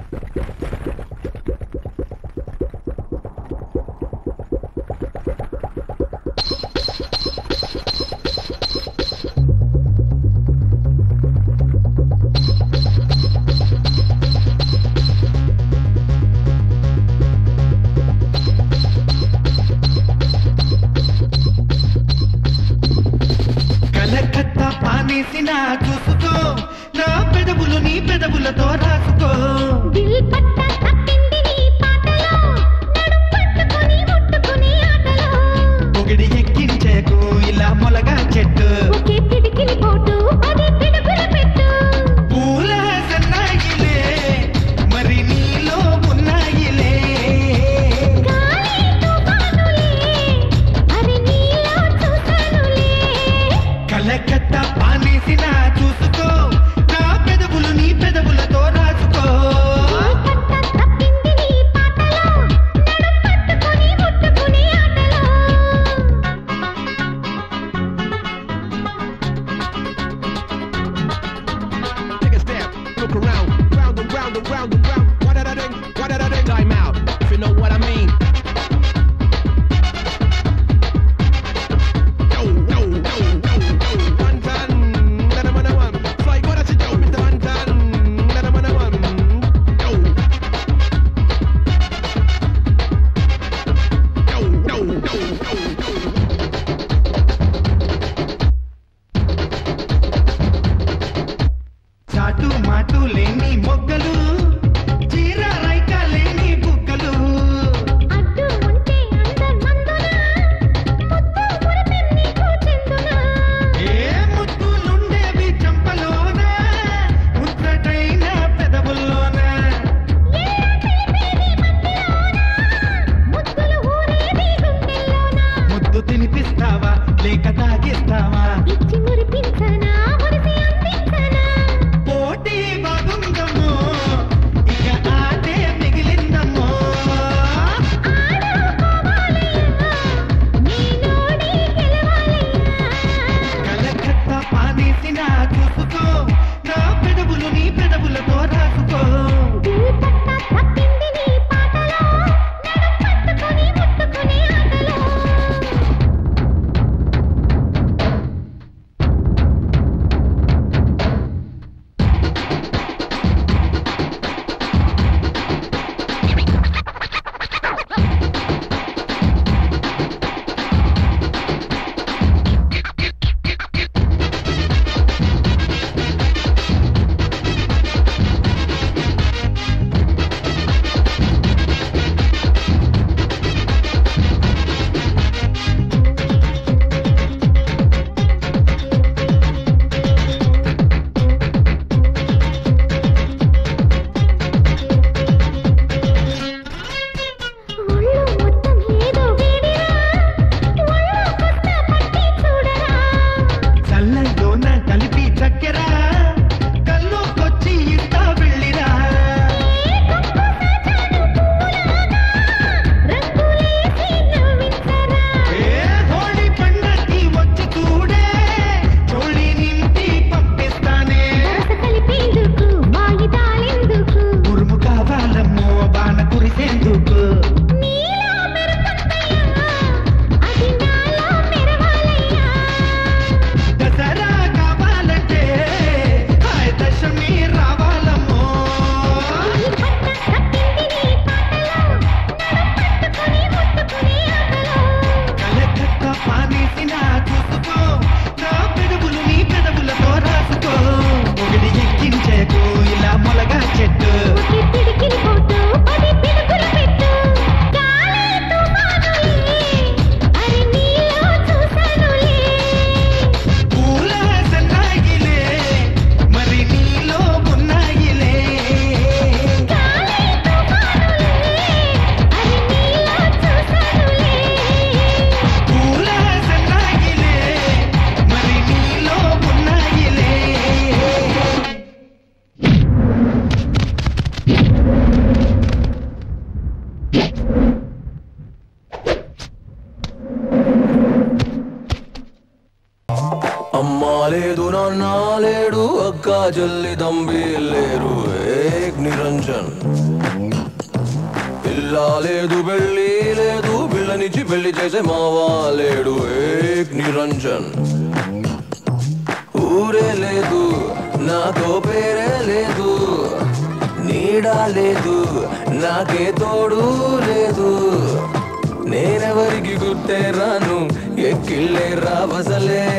కలకత్తా పానేసిన చూసుకో నా పెదవులు నీ పెదవులతో రాసుకో దిల్ పట్ట తప్పింది నీ పాటలో నడుం పట్టుకొని ముట్టుకునే ఆటలో పొగిడి ఎక్కించేకు ఇలా మొలగా చెట్టు ఒకే పిడికిలి పోటు పది పిడుగులు పెట్టు పూల సన్నాయిలే మరి నీలో ఉన్నాయిలే గాలి తుఫానులే అరే నీలో చూసానులే కలకత్తా పానేసిన చూసుకో నా పెదవులు నీ పెదవులతో రాసుకో దిల్ పట్ట తప్పింది నీ పాటలో నడుం పట్టుకొని ముట్టుకునే ఆటలో Take a step, look around, round and round and round and round. What did I ding? What did I ding? Time out, if you know what I mean. Yo, yo, yo, yo, yo. One ton, da da da one. Fly, what does it do? Mr. One ton, da da da one. Yo. Yo, yo, yo, yo, yo. చాటు మాటు లేని మొగ్గలు చీర రైక లేని బుగ్గలు అడ్డు ఉంటే అందమందున ముద్దు మురిపెన్ని కూచెందున ఏ ముద్దులుండేవి చంపలోన ముచ్చటైన పెదవుల్లోన ముద్దులు ఊరేది గుండెల్లోన ముద్దు తినిపిస్తావా లేక తాగిస్తావా ఇచ్చి మురిపించనా మురిసి అందించనా పోటీ బాగుందమ్మో ఇక ఆటే మిగిలిందమ్మో ఆడుకోవాలయ్యా నీలోనే గెలవాలయ్యా కలకత్త పానేసిన చూసుకో నా పెదవులు నీ పెదవులతో రాసుకో దిల్ పట్ట తప్పింది నీ పాటలో నడుం పట్టుకొని ముట్టుకునే ఆటలో ఒళ్ళు మొత్తం ఏదో వేడిరా ఒళ్ళు కొత్త పట్టి చూడరా చల్లలోన కలిపి చక్కెర కల్లోకొచ్చి ఇస్తా వెళ్ళిరా ఏ కప్పు సాచాను పువ్వులాగా రంగులేసి నవ్వించరా ఏ హోళీ పండక్కి వచ్చి చూడే చోళి నింపి పంపిస్తానే వరస కలిపేందుకు వాయిదాలెందుకు ఉరుము కావాలమ్మో బాణ కురిసేందుకు నీలో మెరుపొస్తయ్యా అది నాలో మెరవాలయ్యా దసరా కావాలంటే హాయ్ దశమి రావాలమ్మో నీ పట్ట తప్పింది నీ పాటలో నడుం పట్టుకొని ముట్టుకునే ఆటలో కలకత్త పానేసిన చూసుకో నా పెదవులు నీ పెదవులతో రాసుకో ఒకటి ఎక్కించేకు ఇలా మొలగా చెట్టు ఒకే పిడికిలి పోటు పది పిడుగులు పెట్టు గాలి తుఫానులే అరే నీలో చూసానులే పూల సన్నాయిలే మరి నీలో ఉన్నాయిలే గాలి తుఫానులే అరే నీలో చూసానులే పూల సన్నాయిలే మరి నీలో ఉన్నాయిలే అమ్మా లేదు నాన్న లేడు అక్క చెల్లి తంబి లేరు ఏక్ నిరంజన్ పిల్ల లేదు పెళ్ళి లేదు పిల్లనిచ్చి పెళ్లి చేసే మావా లేడు ఏక్ నిరంజన్ ఊరే లేదు నాతో పేరే లేదు నీడా లేదు నాకే తోడు లేదు నేనెవరికి గుర్తే రాను ఎక్కిళ్ళే రావసలే